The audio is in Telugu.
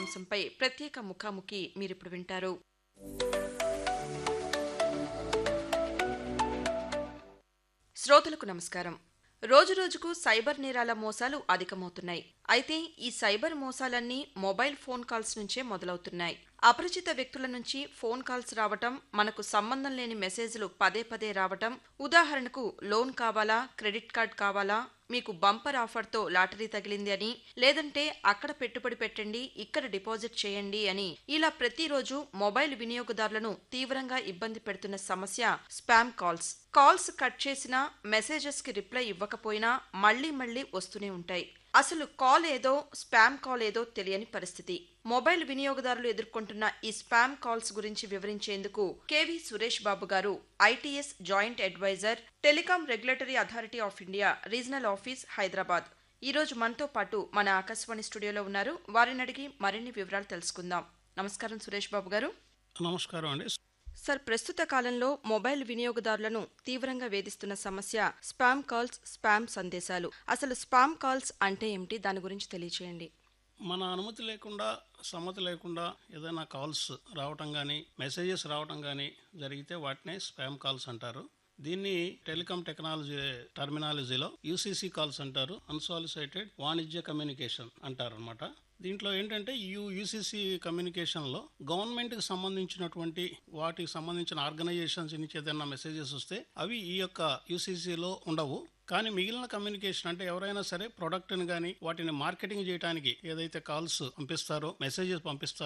అంశంపై ప్రత్యేక ముఖాముఖి మీరిప్పుడు వింటారు శ్రోతలకు నమస్కారం రోజురోజుకు సైబర్ నేరాల మోసాలు అధికమవుతున్నాయి అయితే ఈ సైబర్ మోసాలన్నీ మొబైల్ ఫోన్ కాల్స్ నుంచే మొదలవుతున్నాయి అపరిచిత వ్యక్తుల నుంచి ఫోన్ కాల్స్ రావటం మనకు సంబంధం లేని మెసేజ్లు పదే పదే రావటం ఉదాహరణకు లోన్ కావాలా క్రెడిట్ కార్డ్ కావాలా మీకు బంపర్ ఆఫర్తో లాటరీ తగిలింది అని లేదంటే అక్కడ పెట్టుబడి పెట్టండి ఇక్కడ డిపాజిట్ చేయండి అని ఇలా ప్రతిరోజు మొబైల్ వినియోగదారులను తీవ్రంగా ఇబ్బంది పెడుతున్న సమస్య స్పామ్ కాల్స్ కాల్స్ కట్ చేసినా మెసేజెస్ కి రిప్లై ఇవ్వకపోయినా మళ్లీ మళ్లీ వస్తూనే ఉంటాయి అసలు కాల్ ఏదో స్పామ్ కాల్ ఏదో తెలియని పరిస్థితి మొబైల్ వినియోగదారులు ఎదుర్కొంటున్న ఈ స్పామ్ కాల్స్ గురించి వివరించేందుకు కేవి సురేష్ బాబు గారు ITS joint adviser telecom regulatory authority of India regional office Hyderabad ఈ రోజు మనతో పాటు మన ఆకాశవాణి స్టూడియోలో ఉన్నారు వారిని అడిగి మరిన్ని వివరాలు తెలుసుకుందాం నమస్కారం సురేష్ బాబు గారు నమస్కారం అండి సార్ ప్రస్తుత కాలంలో మొబైల్ వినియోగదారులను తీవ్రంగా వేధిస్తున్న సమస్య స్పామ్ కాల్స్ స్పామ్ సందేశాలు అసలు స్పామ్ కాల్స్ అంటే ఏమిటి దాని గురించి తెలియచేయండి మన అనుమతి లేకుండా సమ్మతి లేకుండా ఏదైనా కాల్స్ రావటం కానీ మెసేజెస్ రావటం కానీ జరిగితే వాటినే స్పామ్ కాల్స్ అంటారు దీన్ని టెలికాం టెక్నాలజీ టర్మినాలజీలో యూసీసీ కాల్స్ అంటారు అన్సాలిసైటెడ్ వాణిజ్య కమ్యూనికేషన్ అంటారు అనమాట దీంట్లో ఏంటంటే యూ యూసీసీ కమ్యూనికేషన్లో గవర్నమెంట్కి సంబంధించినటువంటి వాటికి సంబంధించిన ఆర్గనైజేషన్స్ నుంచి ఏదైనా మెసేజెస్ వస్తే అవి ఈ యొక్క యూసీసీలో ఉండవు కానీ మిగిలిన కమ్యూనికేషన్ అంటే ఎవరైనా సరే ప్రొడక్ట్ని కానీ వాటిని మార్కెటింగ్ చేయడానికి ఏదైతే కాల్స్ పంపిస్తారో మెసేజెస్ పంపిస్తారో